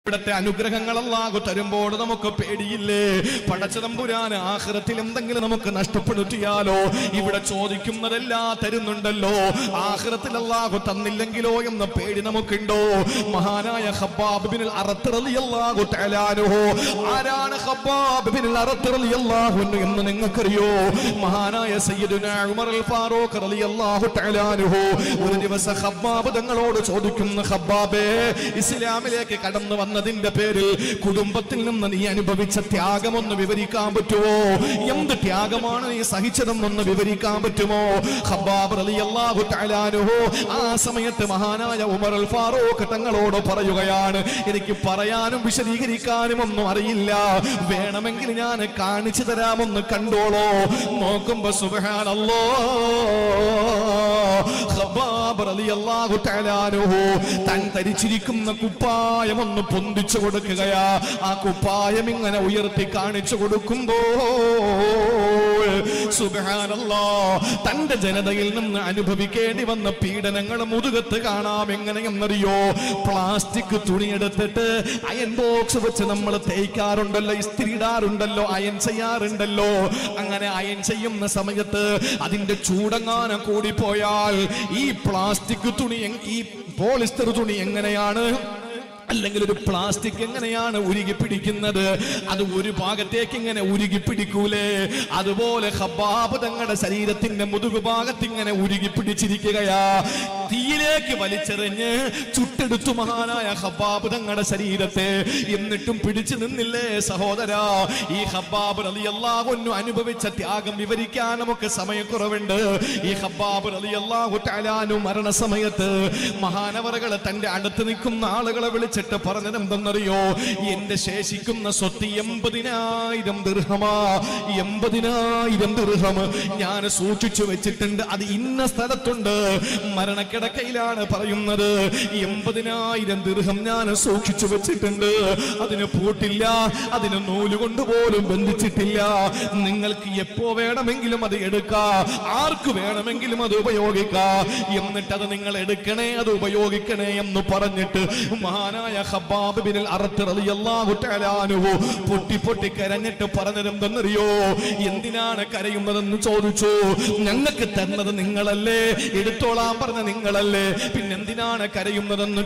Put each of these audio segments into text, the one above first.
ഇവിടത്തെ അനുഗ്രഹങ്ങൾ അല്ലാഹു തരുമ്പോൾ നമുക്ക് പേടിയില്ലേ പടച്ചതമ്പുരാൻ ആഹ്റത്തിൽ എന്തെങ്കിലും നമുക്ക് നഷ്ടപ്പെടുത്തിയാലോ ഇവിടെ ചോദിക്കുന്നതെല്ലാം തരുന്നുണ്ടല്ലോ ആഹ്റത്തിൽ അല്ലാഹു തന്നില്ലെങ്കിലോ എന്ന പേടി നമുക്കുണ്ടോ മഹാനായ ഹബ്ബാബ് ബിൻ അറത്ത് റളിയല്ലാഹു തആല അൻഹു ആരാണ് ഹബ്ബാബ് ബിൻ അറത്ത് റളിയല്ലാഹു അൻഹു എന്ന് നിങ്ങൾക്കറിയോ മഹാനായ സയ്യിദുന ഉമർ അൽ ഫാറൂഖ് റളിയല്ലാഹു തആല അൻഹു ഒരു ദിവസം ഹബ്ബാബ് തങ്ങളോട് ചോദിക്കുന്ന ഹബ്ബാബേ ഇസ്ലാമിലേക്ക് കടന്നു വന്നതിന്റെ പേരിൽ കുടുംബത്തിൽ നിന്ന് നീ അനുഭവിച്ച ത്യാഗമൊന്ന് വിവരിക്കാൻ പറ്റുമോ എന്ത് ത്യാഗമാണ് നീ സഹിച്ചതെന്നൊന്ന് വിവരിക്കാൻ പറ്റുമോ ഹബ്ബാബ് റളിയല്ലാഹു തആല അൻഹു ആ സമയത്ത് മഹാനായ ഉമർ അൽ ഫാറൂഖ് തങ്ങളോട് പറയുകയാണ് എനിക്ക് പറയാനും വിശദീകരിക്കാനും ഒന്നും അറിയില്ല വേണമെങ്കിൽ ഞാൻ കാണിച്ചു തരാമൊന്ന് കണ്ടോളോ നോക്കുമ്പോ സുബ്ഹാനല്ലോ ഖബ്ബാബ് റളിയല്ലാഹു തആല അൻഹു താൻ ധരിച്ചിരിക്കുന്ന കുപ്പായം ഒന്ന് പൊന്തിച്ചു കൊടുക്കുകയാ ആ കുപ്പായം ഇങ്ങനെ ഉയർത്തി കാണിച്ചു കൊടുക്കുമ്പോൾ സുബ്ഹാനല്ലാ തന്റെ ജനതയിൽ നിന്ന് അനുഭവിക്കേണ്ടി വന്ന പീഡനങ്ങൾ മുതുകത്ത് കാണാം എങ്ങനെയെന്നറിയോ പ്ലാസ്റ്റിക് തുണിയെടുത്തിട്ട് അയൺ ബോക്സ് വെച്ച് നമ്മൾ തേക്കാറുണ്ടല്ലോ ഇസ്തിരി ഇടാറുണ്ടല്ലോ അയൺ ചെയ്യാറുണ്ടല്ലോ അങ്ങനെ അയൺ ചെയ്യുന്ന സമയത്ത് അതിന്റെ ചൂടങ്ങാനം കൂടിപ്പോയാൽ ഈ പ്ലാസ്റ്റിക് തുണി എങ്- ഈ പോളിസ്റ്റർ തുണി എങ്ങനെയാണ് അല്ലെങ്കിൽ ഒരു പ്ലാസ്റ്റിക് എങ്ങനെയാണ് ഉരുകി പിടിക്കുന്നത് അത് ഒരു ഭാഗത്തേക്ക് ഇങ്ങനെ ഉരുകി പിടിക്കൂലേ അതുപോലെ ഹബ്ബാബ് തങ്ങളുടെ ശരീരത്തിന്റെ മുതുകു ഭാഗത്ത് ഇങ്ങനെ ഉരുകി പിടിച്ചിരിക്കുകയാ തീയിലേക്ക് വലിച്ചെറിഞ്ഞ് ചുട്ടെടുത്തു മഹാനായ ഹബ്ബാബ് തങ്ങളുടെ ശരീരത്തെ എന്നിട്ടും പിടിച്ചു നിന്നില്ലേ സഹോദരാ ഈ ഹബ്ബാബ് റളിയല്ലാഹു അനുഭവിച്ച ത്യാഗം വിവരിക്കാൻ നമുക്ക് സമയക്കുറവുണ്ട് ഈ ഹബ്ബാബ് റളിയല്ലാഹു തആലാനു മരണസമയത്ത് മഹാനവറുകൾ തന്റെ അടുത്ത് നിൽക്കുന്ന ആളുകളെ വിളിച്ചിട്ട് പറഞ്ഞത് എന്തെന്നറിയോ എന്റെ ശേഷിക്കുന്ന സ്വത്ത് എൺപതിനായിരം ദീർഘമാ എൺപതിനായിരം ദീർഘം ഞാൻ സൂക്ഷിച്ചു വെച്ചിട്ടുണ്ട് അത് ഇന്ന സ്ഥലത്തുണ്ട് മരണക്കിടക്കയിലാണ് പറയുന്നത് എൺപതിനായിരം ദീർഘം ഞാൻ സൂക്ഷിച്ചു വെച്ചിട്ടുണ്ട് അതിന് പൂട്ടില്ല അതിന് നൂല് കൊണ്ടുപോലും ബന്ധിച്ചിട്ടില്ല നിങ്ങൾക്ക് എപ്പോ വേണമെങ്കിലും അത് എടുക്കാം ആർക്ക് വേണമെങ്കിലും അത് ഉപയോഗിക്കാം എന്നിട്ട് അത് നിങ്ങൾ എടുക്കണേ അത് ഉപയോഗിക്കണേ എന്ന് പറഞ്ഞിട്ട് മഹാനായ ഹബ്ബാബ് ബിൻ അറത്ത് റളിയല്ലാഹു തആല അൻഹു പൊട്ടി പൊട്ടി കരഞ്ഞിട്ട് പറഞ്ഞതെന്തെന്നറിയോ എന്തിനാണ് കരയുന്നതെന്ന് ചോദിച്ചു ഞങ്ങൾക്ക് തന്നത് നിങ്ങളല്ലേ എടുത്തോളാൻ പറഞ്ഞ നിങ്ങളല്ലേ പിന്നെ എന്തിനാണ് കരയുന്നതെന്ന്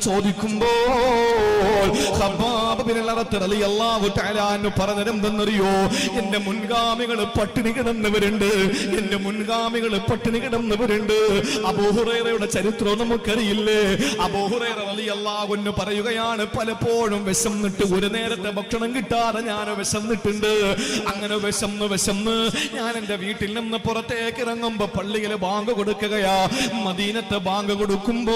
ചോദിക്കുമ്പോൾ ഹബ്ബാബ് ബിൻ അറത്ത് റളിയല്ലാഹു തആല അൻഹു പറഞ്ഞതെന്തെന്നറിയോ എന്റെ മുൻഗാമികൾ പട്ടിണി കിടന്നവരുണ്ട് എന്റെ മുൻഗാമികൾ പട്ടിണി കിടന്നവരുണ്ട് അബൂഹുറയുടെ ചരിത്രം നമുക്കറിയില്ലേ അബൂഹുറൈറ റളിയല്ലാഹു അൻഹു പറയുകയാണ് പലപ്പോഴും വിശന്നിട്ട് ഒരു നേരത്തെ ഭക്ഷണം കിട്ടാതെ ഞാൻ വിശന്നിട്ടുണ്ട് അങ്ങനെ വിശന്ന് വിശന്ന് ഞാൻ എന്റെ വീട്ടിൽ നിന്ന് പുറത്തേക്ക് ഇറങ്ങുമ്പോ പള്ളിയിൽ ബാങ്ക് കൊടുക്കുകയാ മദീനത്തെ ബാങ്ക് കൊടുക്കുമ്പോ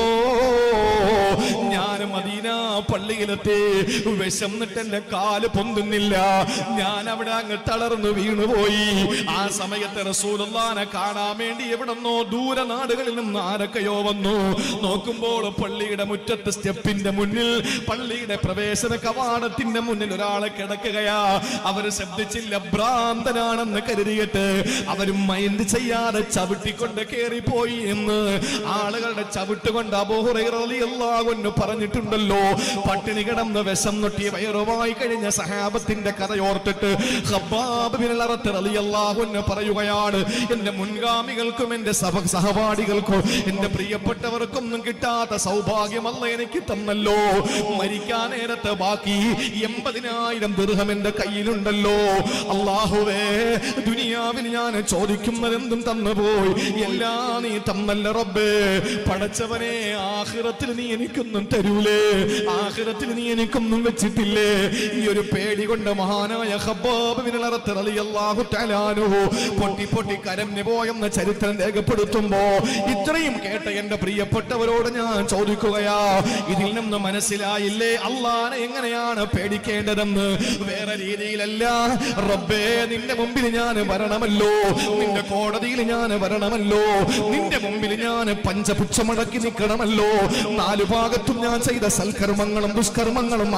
ഞാൻ മദീന പള്ളിയിലെത്തി വിശന്നിട്ട് എന്റെ കാല് പൊന്തുന്നില്ല ഞാൻ അവിടെ അങ്ങ് തളർന്നു വീണുപോയി ആ സമയത്ത് റസൂലുള്ളാനെ കാണാൻ വേണ്ടി എവിടെന്നോ ദൂര നാടുകളിൽ നിന്ന് ആരൊക്കെയോ വന്നു നോക്കുമ്പോൾ പള്ളിയുടെ മുറ്റത്ത് സ്റ്റെപ്പിന്റെ മുന്നിൽ പള്ളിയുടെ പ്രവേശന കവാടത്തിന്റെ മുന്നിൽ ഒരാളെ കിടക്കുകയാ അവര് ശബ്ദിച്ചില്ല ഭ്രാന്തനാണെന്ന് കരുതിയിട്ട് അവരും മൈൻഡ് ചെയ്യാതെ ചവിട്ടിക്കൊണ്ട് കേറിപ്പോയി എന്ന് ആളുകളുടെ ചവിട്ട് കൊണ്ട് അബോഹുറയില്ലാകുന്നു പറഞ്ഞിട്ടുണ്ടല്ലോ പട്ടിണി കിടന്ന് വിഷം നൊട്ടിയ വയറുമായി കഴിഞ്ഞ സഹാബത്തിന്റെ കഥയോർത്തിട്ട് ഖബ്ബാബ് ബിൻ അറത്ത് റളിയല്ലാഹു അൻഹു പറയുകയാണ് എന്റെ മുൻഗാമികൾക്കും എന്റെ സഹ സഹപാഠികൾക്കും എന്റെ പ്രിയപ്പെട്ടവർക്കൊന്നും കിട്ടാത്ത സൗഭാഗ്യമല്ല എനിക്ക് തന്നല്ലോ മരിക്കാൻ നേരത്തെ ബാക്കി എൺപതിനായിരം ദീർഘം എന്റെ കയ്യിലുണ്ടല്ലോ അള്ളാഹുവേ ദുനിയാവിൽ ഞാൻ ചോദിക്കുന്നതെന്തും തന്നുപോയി എല്ലാം നീ തന്നല്ല റബ്ബേ പടച്ചവനെ ആഹിറത്തിൽ നീ എനിക്കൊന്നും തരൂലേ ആഹിറത്തിൽ നീ എനിക്കൊന്നും വെച്ചിട്ടില്ലേ ഈ ഒരു പേടി കൊണ്ട് മഹാനായ ഹബ്ബാബ് ബിൻ അറത്ത് റളിയല്ലാഹു തആല അൻഹു പൊട്ടി പൊട്ടി കരഞ്ഞു പോയെന്ന ചരിത്രം രേഖപ്പെടുത്തുമ്പോ ഇത്രയും കേട്ട എന്റെ പ്രിയപ്പെട്ടവരോട് ഞാൻ ചോദിക്കുകയാ ഇതിൽ നിന്ന് മനസ്സിലായില്ലേ അള്ളാനെ എങ്ങനെയാണ് പേടിക്കേണ്ടതെന്ന് വേറെ രീതിയിലല്ല റബ്ബേ നിന്റെ മുമ്പിൽ ഞാൻ വരണമല്ലോ നിന്റെ കോടതിയിൽ ഞാൻ വരണമല്ലോ നിന്റെ മുമ്പിൽ ഞാൻ പഞ്ചപുച്ഛമടക്കി നിൽക്കണമല്ലോ നാലു ഭാഗത്തും ഞാൻ ചെയ്ത സൽക്കർമ്മങ്ങളും ദുഷ്കർമ്മങ്ങളും മാത്രമാ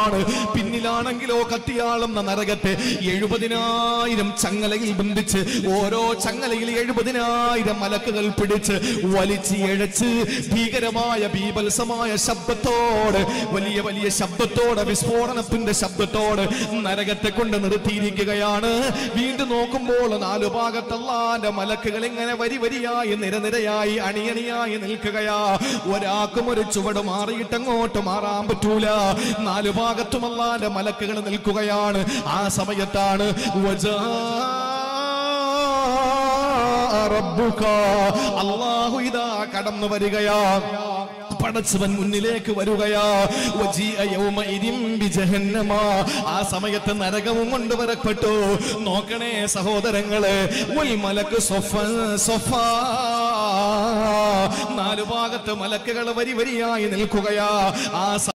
ഭാഗമാണ് പിന്നിലാണെങ്കിലോ കത്തിയാളുന്ന നരകത്തെ എഴുപതിനായിരം ചങ്ങലയിൽ ബന്ധിച്ച് ഓരോ ചങ്ങലയിൽ എഴുപതിനായിരം മലക്കുകൾ പിടിച്ച് വലിച്ച് എഴച്ച് ഭീകരമായ ബീഭത്സമായ ശബ്ദത്തോട് വലിയ വലിയ ശബ്ദത്തോടെ വിസ്ഫോടനത്തിന്റെ ശബ്ദത്തോട് നരകത്തെ കൊണ്ട് നിർത്തിയിരിക്കുകയാണ് വീണ്ടും നോക്കുമ്പോൾ നാലു ഭാഗത്തല്ലാന്റെ മലക്കുകൾ ഇങ്ങനെ വരി വരിയായി നിരനിരയായി അണിയണിയായി നിൽക്കുകയാ ഒരാൾക്കും ഒരു ചുവട് മാറിയിട്ട് അങ്ങോട്ട് മാറാൻ പറ്റൂല നാലു ഭാഗത്തുമല്ലാന്റെ മലക്കുകൾ നിൽക്കുകയാണ് ആ സമയത്താണ് വജാ റബ്ബുക അല്ലാഹു ഇതാ കടന്നു വരികയാ പടച്ചവൻ മുന്നിലേക്ക് വരികയാ വജീഅ യൗമഇദിൻ ബിജഹന്നമ ആ സമയത്ത് നരകവും കൊണ്ടുവരപ്പെട്ടു നോക്കണേ സഹോദരങ്ങളെ വൽ മലക്ക് സൊഫൻ സൊഫാ നാലു ഭാഗത്ത് മലക്കുകൾ വരി വരിയായി നിൽക്കുകയാ ആ